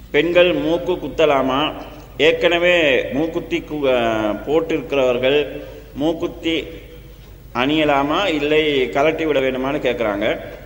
பெண்கள் மூக்கு குத்தலாமா ஏற்கனவே மூக்குத்தி கு அஹ், போட்டிருக்கிறவர்கள் மூக்குத்தி அணியலாமா இல்லை கலட்டி விட வேண்டுமான்னு கேட்குறாங்க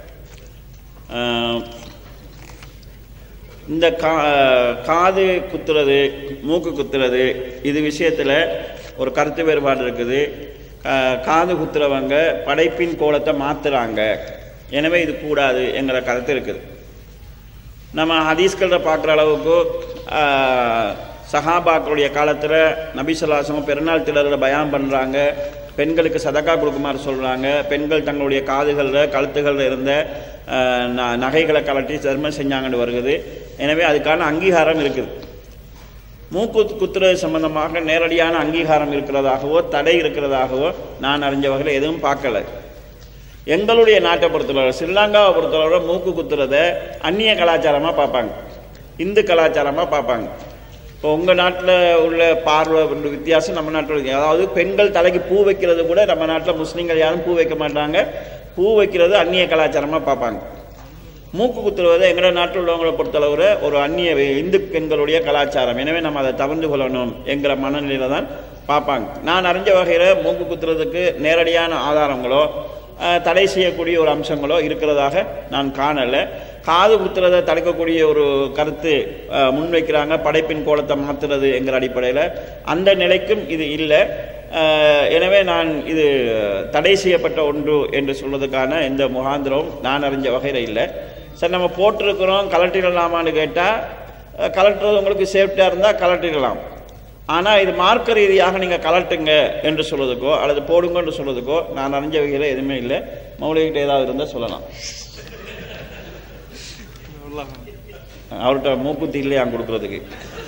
இந்த கா காது குத்துறது மூக்கு குத்துறது இது விஷயத்தில் ஒரு கருத்து வேறுபாடு இருக்குது கா- காது குத்துறவங்க படைப்பின் கோலத்தை மாத்துறாங்க எனவே இது கூடாது என்கிற கருத்து இருக்குது நம்ம ஹதீஸ்களில் பார்க்குற அளவுக்கு ஆஹ், சஹாபாக்களுடைய காலத்தில் நபிசல்லாசம் பெருநாள் திடலில் பயான் பண்ணுறாங்க பெண்களுக்கு சதக்கா கொடுக்குமாறு சொல்கிறாங்க பெண்கள் தங்களுடைய காதுகளில் கழுத்துகளில் இருந்த ஆஹ், ந- நகைகளை கலட்டி தர்மம் செஞ்சாங்கன்னு வருகிறது எனவே அதுக்கான அங்கீகாரம் இருக்குது மூக்கு குத்துறது சம்பந்தமாக நேரடியான அங்கீகாரம் இருக்கிறதாகவோ தடை இருக்கிறதாகவோ நான் அறிஞ்ச வகையில் எதுவும் பார்க்கல எங்களுடைய நாட்டை பொறுத்தளவு ஸ்ரீலங்காவை பொறுத்தளவு மூக்கு குத்துறத அந்நிய கலாச்சாரமாக பார்ப்பாங்க இந்து கலாச்சாரமாக பார்ப்பாங்க இப்போ உங்கள் நாட்டில் உள்ள பார்வை உள்ள வித்தியாசம் நம்ம நாட்டில் இருக்கு அதாவது பெண்கள் தலைக்கு பூ வைக்கிறது கூட நம்ம நாட்டில் முஸ்லீம்கள் யாரும் பூ வைக்க மாட்டாங்க பூ வைக்கிறது அந்நிய கலாச்சாரமாக பார்ப்பாங்க மூக்கு குத்துறது எங்களோட நாட்டில் உள்ளவங்களை பொறுத்தளவில் ஒரு அந்நிய வே- இந்து பெண்களுடைய கலாச்சாரம் எனவே நம்ம அதை தவிர்த்து கொள்ளணும் என்கிற மனநிலையில தான் பார்ப்பாங்க நான் அறிஞ்ச வகையில் மூக்கு குத்துறதுக்கு நேரடியான ஆதாரங்களோ அஹ், தடை செய்யக்கூடிய ஒரு அம்சங்களோ இருக்கிறதாக நான் காணலை காது குத்துறதை தடுக்கக்கூடிய ஒரு கருத்து அஹ், முன்வைக்கிறாங்க படைப்பின் கோலத்தை மாற்றுறது என்கிற அடிப்படையில் அந்த நிலைக்கும் இது இல்லை அஹ், எனவே நான் இது தடை செய்யப்பட்ட ஒன்று என்று சொல்வதற்கான எந்த முகாந்திரம் நான் அறிஞ்ச வகையில் இல்லை சரி நம்ம போட்டிருக்கிறோம் கலட்டிடலாமான்னு கேட்டால் கலட்டுறது உங்களுக்கு சேஃப்டியாக இருந்தால் கலட்டிடலாம் ஆனால் இது மார்க்க ரீதியாக நீங்கள் கலட்டுங்க என்று சொல்வதுக்கோ அல்லது போடுங்க என்று சொல்வதுக்கோ நான் அறிஞ்ச வகையில் எதுவுமே இல்லை மௌலிகிட்ட ஏதாவது இருந்தால் சொல்லலாம் அவர்கிட்ட மூக்குத்தி இல்லையா கொடுக்குறதுக்கு